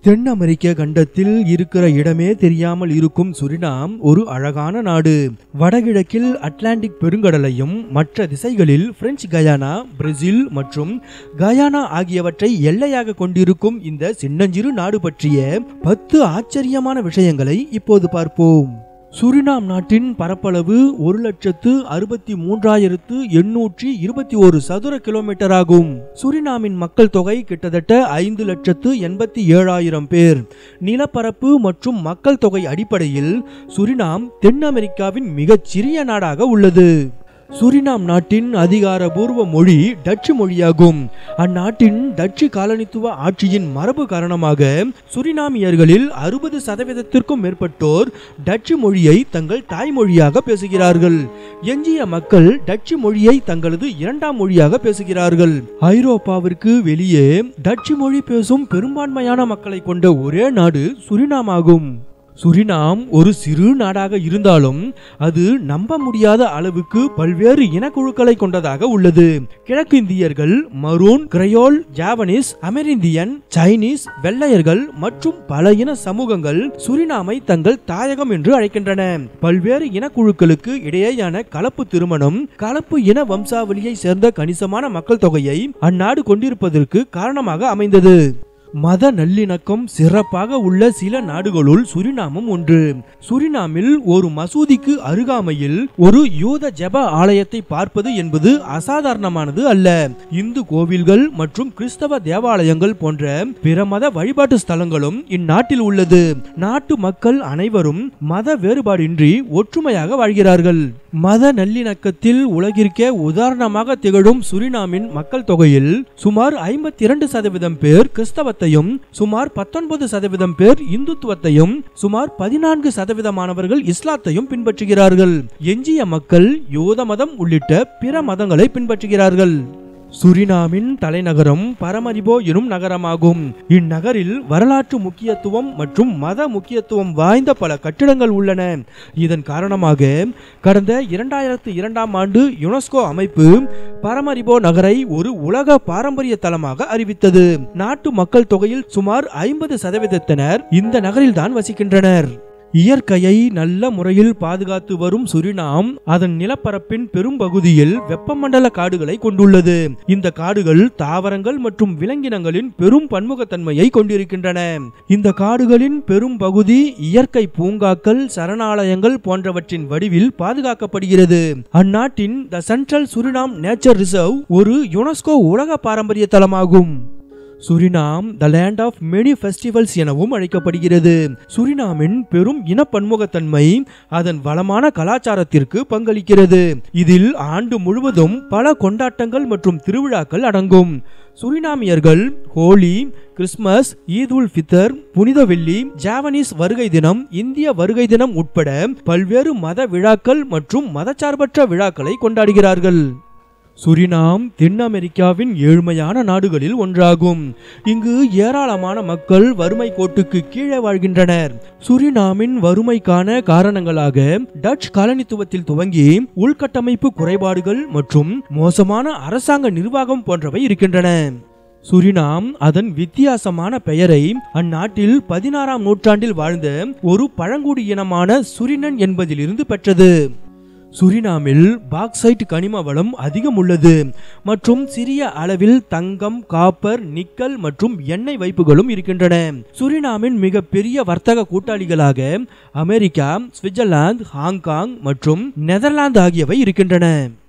தென் அமெரிக்க கண்டத்தில் இருக்கிற இடமே தெரியாமல் இருக்கும் சுரினாம் ஒரு அழகான நாடு வடகிழக்கில் அட்லாண்டிக் பெருங்கடலையும் மற்ற திசைகளில் பிரெஞ்சு கயானா பிரேசில் மற்றும் கயானா ஆகியவற்றை எல்லையாக கொண்டிருக்கும் இந்த சின்னஞ்சிறு நாடு பற்றிய பத்து ஆச்சரியமான விஷயங்களை இப்போது பார்ப்போம் சுரினாம் நாட்டின் பரப்பளவு ஒரு லட்சத்து அறுபத்தி மூன்றாயிரத்து எண்ணூற்றி இருபத்தி ஒரு சதுர கிலோமீட்டர் ஆகும் சுரினாமின் மக்கள் தொகை கிட்டத்தட்ட ஐந்து லட்சத்து எண்பத்தி ஏழாயிரம் பேர் நிலப்பரப்பு மற்றும் மக்கள் தொகை அடிப்படையில் சுரினாம் தென் அமெரிக்காவின் மிகச் சிறிய நாடாக உள்ளது சுரினாம் நாட்டின் அதிகாரபூர்வ மொழி டச்சு மொழியாகும் அந்நாட்டின் டச்சு காலனித்துவ ஆட்சியின் மரபு காரணமாக சுரினாமியர்களில் அறுபது சதவீதத்திற்கும் மேற்பட்டோர் டச்சு மொழியை தங்கள் தாய்மொழியாக பேசுகிறார்கள் எஞ்சிய மக்கள் டச்சு மொழியை தங்களது இரண்டாம் மொழியாக பேசுகிறார்கள் ஐரோப்பாவிற்கு வெளியே டச்சு மொழி பேசும் பெரும்பான்மையான மக்களை கொண்ட ஒரே நாடு சுரினாம் ஆகும் சுரினாம் ஒரு சிறு நாடாக இருந்தாலும் அது நம்ப முடியாத அளவுக்கு பல்வேறு இனக்குழுக்களை கொண்டதாக உள்ளது கிழக்கு இந்தியர்கள் Maroon Creole Javanese Amerindian Chinese வெள்ளையர்கள் மற்றும் பல இன சமூகங்கள் சுரினாமை தங்கள் தாயகம் என்று அழைக்கின்றன பல்வேறு இனக்குழுக்களுக்கு இடையேயான கலப்பு திருமணம் கலப்பு இன வம்சாவளியை சேர்ந்த கணிசமான மக்கள் தொகையை அந்நாடு கொண்டிருப்பதற்கு காரணமாக அமைந்தது மத நல்லிணக்கம் சிறப்பாக உள்ள சில நாடுகளுள் சுரினாமும் ஒன்று சுரினாமில் ஒரு மசூதிக்கு அருகாமையில் ஒரு யூத ஜெப ஆலயத்தை பார்ப்பது என்பது அசாதாரணமானது அல்ல இந்து கோவில்கள் மற்றும் கிறிஸ்தவ தேவாலயங்கள் போன்ற பிற மத வழிபாட்டு ஸ்தலங்களும் இந்நாட்டில் உள்ளது நாட்டு மக்கள் அனைவரும் மத வேறுபாடின்றி ஒற்றுமையாக வாழ்கிறார்கள் மத நல்லிணக்கத்தில் உலகிற்கே உதாரணமாக திகழும் சுரினாமின் மக்கள் தொகையில் சுமார் ஐம்பத்தி இரண்டு சதவீதம் பேர் கிறிஸ்தவத்தையும் சுமார் பத்தொன்பது சதவீதம் பேர் இந்துத்துவத்தையும் சுமார் பதினான்கு சதவீதமானவர்கள் இஸ்லாத்தையும் பின்பற்றுகிறார்கள் எஞ்சிய மக்கள் யூத மதம் உள்ளிட்ட பிற மதங்களை பின்பற்றுகிறார்கள் சுரினாமின் தலைநகரம் பரமரிபோ எனும் நகரமாகும் இந்நகரில் வரலாற்று முக்கியத்துவம் மற்றும் மத முக்கியத்துவம் வாய்ந்த பல கட்டிடங்கள் உள்ளன இதன் காரணமாக கடந்த இரண்டாயிரத்து இரண்டாம் ஆண்டு யுனெஸ்கோ அமைப்பு பரமரிபோ நகரை ஒரு உலக பாரம்பரிய தலமாக அறிவித்தது நாட்டு மக்கள் தொகையில் சுமார் ஐம்பது சதவீதத்தினர் இந்த நகரில்தான் வசிக்கின்றனர் இயற்கையை நல்ல முறையில் பாதுகாத்து வரும் சுரினாம் அதன் நிலப்பரப்பின் பெரும் பகுதியில் வெப்பமண்டல காடுகளை கொண்டுள்ளது இந்த காடுகள் தாவரங்கள் மற்றும் விலங்கினங்களின் பெரும் பன்முகத்தன்மையை கொண்டிருக்கின்றன இந்த காடுகளின் பெரும் பகுதி இயற்கை பூங்காக்கள் சரணாலயங்கள் போன்றவற்றின் வடிவில் பாதுகாக்கப்படுகிறது அந்நாட்டின் the Central Suriname Nature Reserve ஒரு யுனெஸ்கோ உலக பாரம்பரிய தலமாகும் Suriname the land of many festivals எனவும் அழைக்கப்படுகிறது சுரினாமின் பெரும் இன பன்முகத்தன்மை அதன் வளமான கலாச்சாரத்திற்கு பங்களிக்கிறது இதில் ஆண்டு முழுவதும் பல கொண்டாட்டங்கள் மற்றும் திருவிழாக்கள் அடங்கும் சுரினாமியர்கள் ஹோலி கிறிஸ்மஸ் ஈத் உல் ஃபித்தர் புனித வெள்ளி ஜாவனீஸ் வருகை தினம் இந்திய வருகை தினம் உட்பட பல்வேறு மத விழாக்கள் மற்றும் மதச்சார்பற்ற விழாக்களை கொண்டாடுகிறார்கள் சுரினாம் தென் அமெரிக்காவின் ஏழ்மையான நாடுகளில் ஒன்றாகும் இங்கு ஏராளமான மக்கள் வறுமை கோட்டுக்கு கீழே வாழ்கின்றனர் சுரினாமின் வறுமைக்கான காரணங்களாக டச் காலனித்துவத்தில் துவங்கி உள்கட்டமைப்பு குறைபாடுகள் மற்றும் மோசமான அரசாங்க நிர்வாகம் போன்றவை இருக்கின்றன சுரினாம் அதன் வித்தியாசமான பெயரை அந்நாட்டில் பதினாறாம் நூற்றாண்டில் வாழ்ந்த ஒரு பழங்குடி இனமான சுரினன் என்பதிலிருந்து பெற்றது சுரினாமில் பாக்சைட் கனிம வளம் அதிகம் உள்ளது மற்றும் சிறிய அளவில் தங்கம் காப்பர் நிக்கல் மற்றும் எண்ணெய் வைப்புகளும் இருக்கின்றன சுரினாமின் மிக பெரிய வர்த்தக கூட்டாளிகளாக அமெரிக்கா சுவிட்சர்லாந்து ஹாங்காங் மற்றும் நெதர்லாந்து ஆகியவை இருக்கின்றன